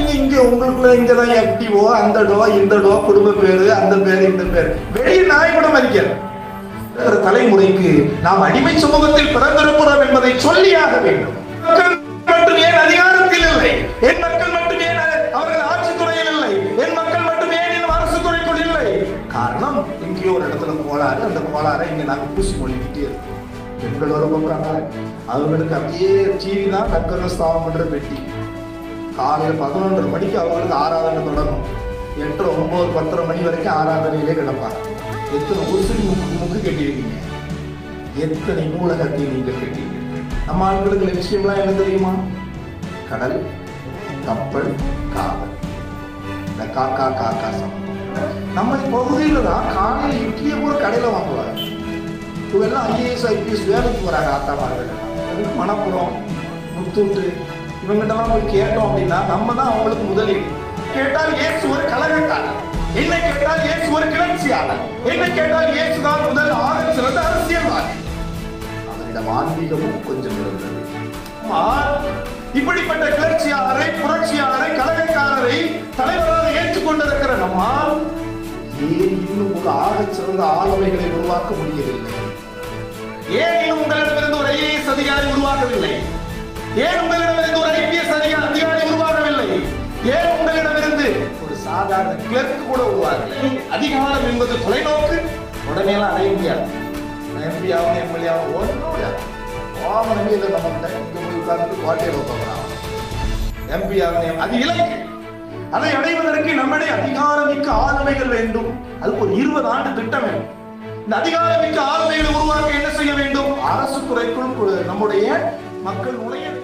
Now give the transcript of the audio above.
நீங்க இங்க உங்களுக்குள்ள இங்கதான் எஃப்டிஓ அந்த டோ இந்த டோ குடும்ப பேரு அந்த பேரு இந்த பேரு வெளியே நாய் கூட மதிக்கல ஒரு தலைமுறைக்கு நாம் அடிமை சமூகத்தில் பிறந்திருக்கிறோம் என்பதை சொல்லியாக வேண்டும் மக்கள் மட்டும் ஏன் அதிகாரத்தில் இல்லை என் மக்கள் மட்டும் ஏன் அவர்கள் ஆட்சித்துறையில் இல்லை என் மக்கள் மட்டும் ஏன் இன்னும் அரசு துறைக்குள் இல்லை காரணம் எங்கேயோ ஒரு இடத்துல கோளாறு அந்த கோளாறை இங்க நாங்க பூசி மொழிக்கிட்டே இருக்கோம் பெண்கள் வர போறாங்க அவங்களுக்கு அப்படியே டிவி தான் கக்கர ஸ்தாபம் பண்ற பெட்டி காலையில பதினொன்றரை மணிக்கு அவங்களுக்கு ஆராதனை தொடங்கும் எட்டரை ஒன்பது பத்தரை மணி வரைக்கும் ஆராதனையிலே கிடப்பாங்க எத்தனை உசுரி முக்கு முக்கு கட்டியிருக்கீங்க எத்தனை மூளை கட்டி நீங்க கட்டியிருக்கீங்க நம்ம ஆண்களுக்கு லட்சியம்லாம் என்ன தெரியுமா கடல் கப்பல் காவல் இந்த காக்கா காக்கா சமம் நம்ம பகுதியில தான் காலையில் இட்லியை கூட கடையில வாங்குவாங்க இவெல்லாம் ஐஏஎஸ் ஐபிஎஸ் வேலைக்கு போறாங்க ஆத்தாமார்கள் அதுக்கு மணப்புறம் முத்தூட்டு இவங்கிட்டலாம் போய் கேட்டோம் அப்படின்னா நம்ம தான் அவங்களுக்கு முதலீடு கேட்டால் இயேசு ஒரு கலகக்காரர் என்ன கேட்டால் இயேசு ஒரு கிளர்ச்சியாளர் என்ன கேட்டால் இயேசு தான் முதல் ஆக சிறந்த அரசியல்வாதி அவரிடம் ஆன்மீகமும் கொஞ்சம் இருந்தது ஆமா, இப்படிப்பட்ட கிளர்ச்சியாளரை புரட்சியாளரை கலகக்காரரை தலைவராக ஏற்றுக்கொண்டிருக்கிற நம்மால் ஏன் இன்னும் ஒரு ஆகச் சிறந்த ஆளுமைகளை உருவாக்க முடியவில்லை ஏன் இன்னும் உங்களிடமிருந்து ஒரு ஐஏஎஸ் அதிகாரி உருவாகவில்லை ஏன் உங்களிடமிருந்து ஒரு ஐபிஎஸ் அதிகாரி அதிகாரி உருவாகவில்லை ஏன் உங்களிடமிருந்து ஒரு சாதாரண கிளர்க் கூட உருவாகவில்லை அதிகாரம் என்பது தொலைநோக்கு உடனே எல்லாம் அடைய முடியாது எம்பி ஆகணும் எம்எல்ஏ ஆகணும் ஒன்றும் முடியாது வாமனமே இல்லை நம்ம கிட்ட இங்க போய் உட்கார்ந்து கோட்டையில் உட்காந்துறான் எம்பி ஆகணும் அது இலக்கு அதை அடைவதற்கு நம்மிடையே அதிகாரமிக்க ஆளுமைகள் வேண்டும் அதுக்கு ஒரு இருபது ஆண்டு திட்டம் வேண்டும் இந்த அதிகாரமிக்க ஆளுமைகளை உருவாக்க என்ன செய்ய வேண்டும் அரசு துறைக்குள் நம்முடைய மக்கள் நுழைய வேண்டும்